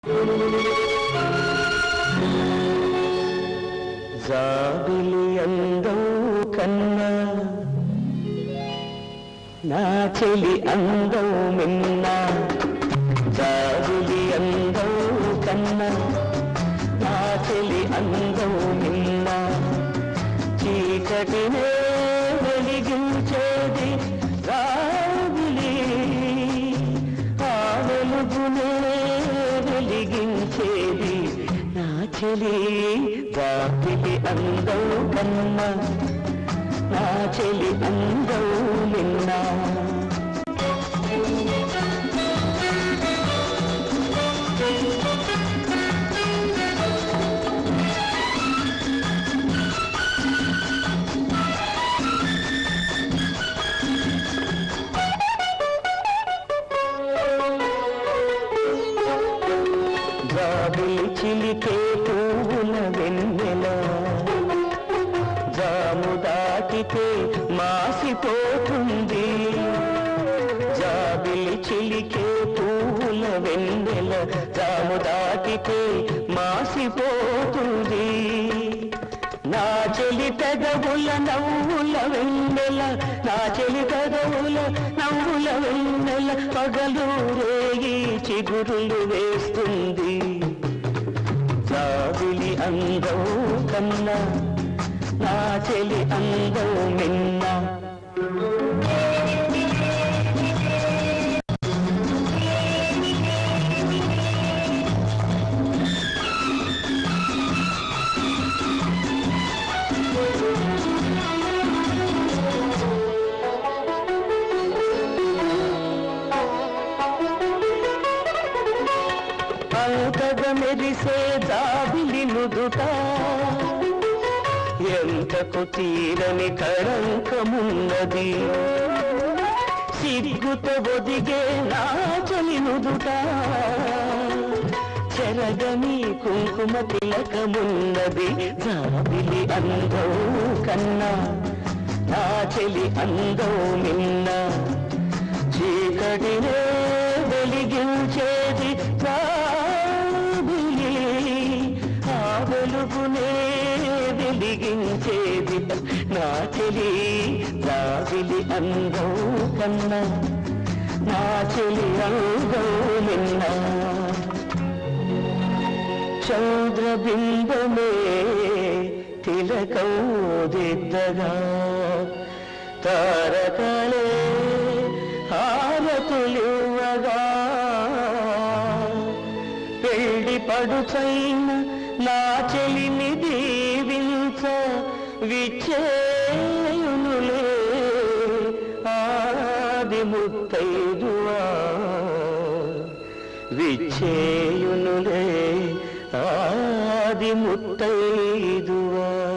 జాబిలి అందం కన్నా నా చెలి అందం మిన్న జాబిలి అందం కన్నా నా చెలి అందం మిన్న చీకటినే వెలిగించేది రాబిలి ఆ వెలుగునే వెలిగించేది నా చెలి రాబిలి అందం కన్నా నా చెలి అందం నిన్నా జాబిలి చిలికే పువ్వుల వెన్నెల జాము దాటితే మాసిపోతుంది జాబిలి చిలికే పువ్వుల వెన్నెల జాము దాటితే మాసిపోతుంది నా చెలి పెదవుల నవ్వుల వెన్నెల నా చెలి పెదవుల నవ్వుల వెన్నెల పగలు రేగి చిగురులు వేస్తుంది జాబిలి అందం కన్నా నా చెలి అందం మిన్న అంతగా మెరిసే జాబిలి నుదుట ఎంతకు తీరని కళంకమున్నది సిగ్గుత ఒదిగే నా చలి నుదుట చెరగని కుంకుమ తిలకమున్నది జాబిలి అందం కన్నా నా చెలి అందం నిన్న చీకటినే వెలిగించేది జాబిలి ఆ వెలుగునే వెలిగించేది నా చెలి జాబిలి అందం కన్నా నా చెలి అందం నిన్న చంద్రబింబమే తిలకం దిద్దగా తారకలే హారతులివ్వగా పెళ్లి పడుచైన నా చెలిని దీవించ విచ్చేయునులే ఆది ముత్తైదువా విచ్చేయునులే ఆది ముత్తైదువా